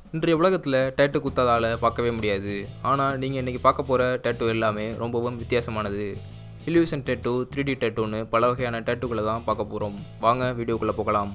இன்றைய உலகத்தில் டேட்டு குத்தாதால் பார்க்கவே முடியாது ஆனால் நீங்கள் இன்றைக்கி பார்க்க போகிற டேட்டு எல்லாமே ரொம்பவும் வித்தியாசமானது இல்யூஷன் டேட்டு த்ரீ டி டேட்டுன்னு பல வகையான டேட்டுகளை தான் பார்க்க போகிறோம் வாங்க வீடியோக்குள்ளே போகலாம்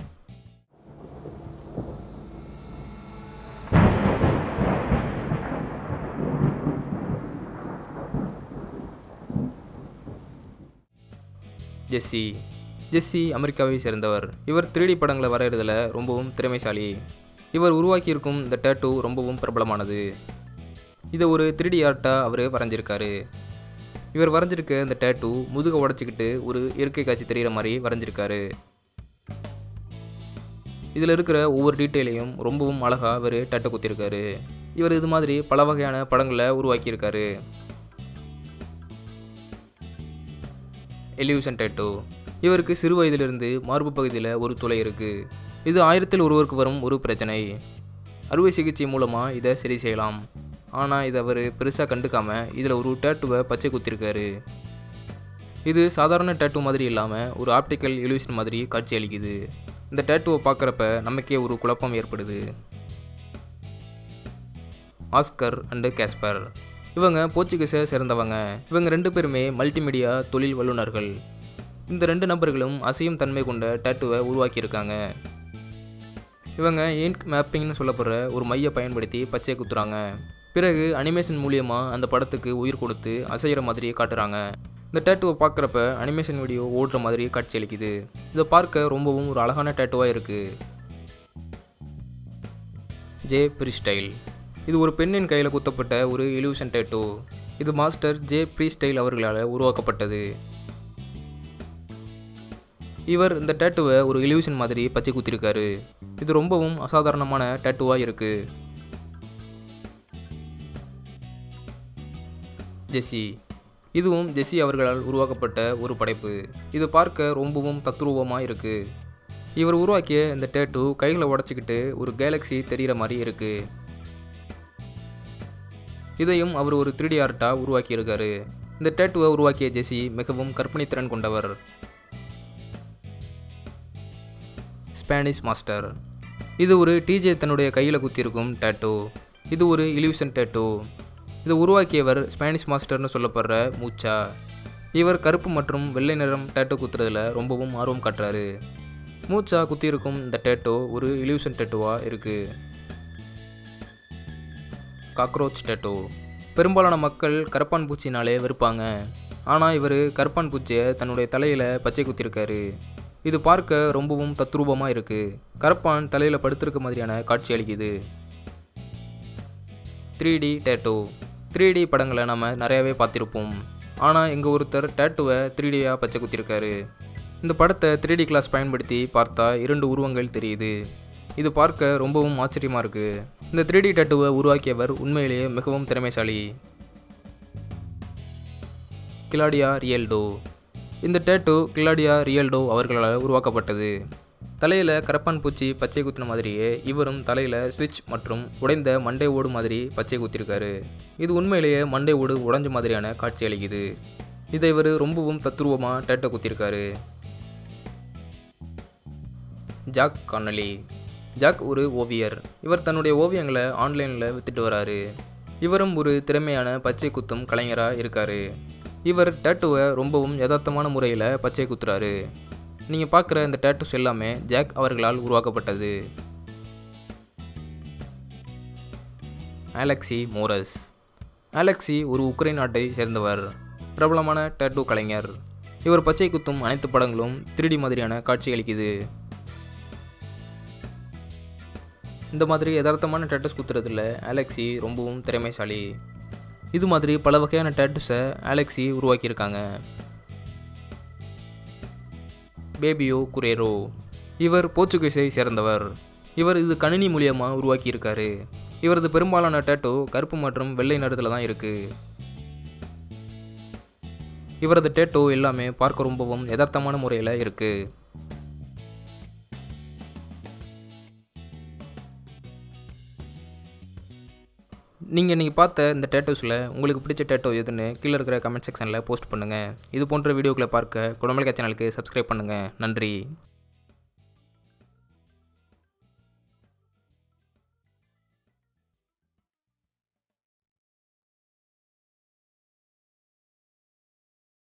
ஜெஸ்ஸி ஜெஸ்ஸி அமெரிக்காவை சேர்ந்தவர் இவர் 3D படங்களை வரைகிறதுல ரொம்பவும் திறமைசாலி இவர் உருவாக்கியிருக்கும் இந்த டேட்டூ ரொம்பவும் பிரபலமானது இதை ஒரு 3D ஆர்ட்டாக அவர் வரைஞ்சிருக்காரு இவர் வரைஞ்சிருக்க இந்த டேட்டூ முதுக உடச்சிக்கிட்டு ஒரு இயற்கை காட்சி தெரிகிற மாதிரி வரைஞ்சிருக்காரு இதில் இருக்கிற ஒவ்வொரு டீட்டெயிலையும் ரொம்பவும் அழகாக இவர் டேட்டை குத்திருக்காரு இவர் இது மாதிரி பல வகையான படங்களை உருவாக்கியிருக்காரு எலியூஷன் டேட்டோ இவருக்கு சிறு வயதிலிருந்து மார்பு பகுதியில் ஒரு துளை இருக்குது இது ஆயிரத்தில் ஒருவருக்கு வரும் ஒரு பிரச்சனை அறுவை சிகிச்சை மூலமாக இதை சரி செய்யலாம் ஆனால் இதை அவர் பெருசாக கண்டுக்காம இதில் ஒரு டேட்டுவை பச்சை குத்திருக்காரு இது சாதாரண டேட்டூ மாதிரி இல்லாமல் ஒரு ஆப்டிக்கல் இல்யூஷன் மாதிரி காட்சி அளிக்குது இந்த டேட்டுவை பார்க்குறப்ப நமக்கே ஒரு குழப்பம் ஏற்படுது ஆஸ்கர் அண்டு கேஸ்பர் இவங்க போர்ச்சுகீஸை சேர்ந்தவங்க இவங்க ரெண்டு பேருமே மல்டிமீடியா தொழில் வல்லுநர்கள் இந்த ரெண்டு நபர்களும் அசையும் தன்மை கொண்ட டேட்டுவை உருவாக்கியிருக்காங்க இவங்க இன்க் மேப்பிங்னு சொல்லப்படுற ஒரு மையை பயன்படுத்தி பச்சை குத்துறாங்க பிறகு அனிமேஷன் மூலியமாக அந்த படத்துக்கு உயிர் கொடுத்து அசைகிற மாதிரி காட்டுறாங்க இந்த டேட்டுவை பார்க்குறப்ப அனிமேஷன் வீடியோ ஓடுற மாதிரி காட்சி அளிக்குது இதை பார்க்க ரொம்பவும் ஒரு அழகான டேட்டுவாக இருக்குது ஜே பிரிஸ்டைல் இது ஒரு பெண்ணின் கையில் குத்தப்பட்ட ஒரு இல்யூஷன் டேட்டூ இது மாஸ்டர் ஜே ப்ரீஸ்டைல் அவர்களால் உருவாக்கப்பட்டது இவர் இந்த டேட்டுவை ஒரு இல்யூஷன் மாதிரி பச்சை குத்திருக்காரு இது ரொம்பவும் அசாதாரணமான டேட்டுவாக இருக்கு ஜெஸ்ஸி இதுவும் ஜெஸ்ஸி அவர்களால் உருவாக்கப்பட்ட ஒரு படைப்பு இது பார்க்க ரொம்பவும் தத்ரூபமாக இருக்கு இவர் உருவாக்கிய இந்த டேட்டு கைகளை உடச்சிக்கிட்டு ஒரு கேலக்ஸி தெரிகிற மாதிரி இருக்குது இதையும் அவர் ஒரு 3D ஆர்ட்டாக உருவாக்கியிருக்காரு இந்த டேட்டுவை உருவாக்கிய ஜெஸி மிகவும் கற்பனைத்திறன் கொண்டவர் ஸ்பானிஷ் மாஸ்டர் இது ஒரு டிஜே தன்னுடைய கையில் குத்திருக்கும் டேட்டூ இது ஒரு இல்யூஷன் டேட்டூ இது உருவாக்கியவர் ஸ்பானிஷ் மாஸ்டர்னு சொல்லப்படுற மூச்சா இவர் கருப்பு மற்றும் வெள்ளை நிறம் டேட்டூ குத்துறதுல ரொம்பவும் ஆர்வம் காட்டுறாரு மூச்சா குத்தியிருக்கும் இந்த டேட்டோ ஒரு இல்யூஷன் டேட்டுவாக இருக்குது காக்ரோச் டேட்டோ பெரும்பாலான மக்கள் கரப்பான் பூச்சினாலே வெறுப்பாங்க ஆனால் இவர் கரப்பான் பூச்சியை தன்னுடைய தலையில் பச்சை குத்திருக்காரு இது பார்க்க ரொம்பவும் தத்ரூபமாக இருக்குது கரப்பான் தலையில் படுத்திருக்க மாதிரியான காட்சி அளிக்குது three D tattoo three D படங்களை நம்ம நிறையாவே பார்த்துருப்போம் ஆனால் இங்கே ஒருத்தர் டேட்டுவை த்ரீ டியாக பச்சை குத்திருக்காரு இந்த படத்தை த்ரீ டி கிளாஸ் பயன்படுத்தி பார்த்தா இரண்டு உருவங்கள் தெரியுது இது பார்க்க ரொம்பவும் ஆச்சரியமாக இருக்குது இந்த த்ரீ டி டேட்டுவை உருவாக்கியவர் உண்மையிலேயே மிகவும் திறமைசாலி கிலாடியா ரியல்டோ இந்த டேட்டு கிலாடியா ரியல்டோ அவர்களால் உருவாக்கப்பட்டது தலையில் கரப்பான் பூச்சி பச்சை குத்தின மாதிரியே இவரும் தலையில் ஸ்விட்ச் மற்றும் உடைந்த மண்டை ஓடு மாதிரி பச்சை குத்திருக்காரு இது உண்மையிலேயே மண்டை ஓடு உடைஞ்ச மாதிரியான காட்சி அளிக்குது இதை இவர் ரொம்பவும் தத்ரூபமாக டேட்டை குத்திருக்காரு ஜாக் கான்னலி ஜாக் ஒரு ஓவியர் இவர் தன்னுடைய ஓவியங்களை ஆன்லைனில் வித்துட்டு வராரு இவரும் ஒரு திறமையான பச்சை குத்தும் கலைஞராக இருக்கார் இவர் டேட்டுவை ரொம்பவும் யதார்த்தமான முறையில் பச்சை குத்துறாரு நீங்கள் பார்க்குற இந்த டேட்டூஸ் எல்லாமே ஜாக் அவர்களால் உருவாக்கப்பட்டது ஆலெக்சி மோரஸ் ஆலெக்சி ஒரு உக்ரைன் நாட்டை சேர்ந்தவர் பிரபலமான டேட்டூ கலைஞர் இவர் பச்சை குத்தும் அனைத்து படங்களும் 3D மாதிரியான காட்சி அளிக்குது இந்த மாதிரி யதார்த்தமான டேட்டஸ் குத்துறதுல அலெக்சி ரொம்பவும் திறமைசாலி இது மாதிரி பல வகையான டேட்டஸை அலெக்சி உருவாக்கியிருக்காங்க பேபியோ குரேரோ இவர் போர்ச்சுகீஸை சேர்ந்தவர் இவர் இது கணினி மூலியமாக உருவாக்கியிருக்காரு இவரது பெரும்பாலான டேட்டோ கருப்பு மற்றும் வெள்ளை நிறத்தில் தான் இருக்குது இவரது டேட்டோ எல்லாமே பார்க்க ரொம்பவும் யதார்த்தமான முறையில் இருக்குது நீங்கள் இன்றைக்கி பார்த்த இந்த டேட்டோஸில் உங்களுக்கு பிடிச்ச டேட்டோ எதுன்னு கீழே இருக்கிற கமெண்ட் செக்ஷனில் போஸ்ட் பண்ணுங்கள் இது போன்ற வீடியோக்களை பார்க்க குடமல்கா சேனலுக்கு சப்ஸ்கிரைப் பண்ணுங்கள் நன்றி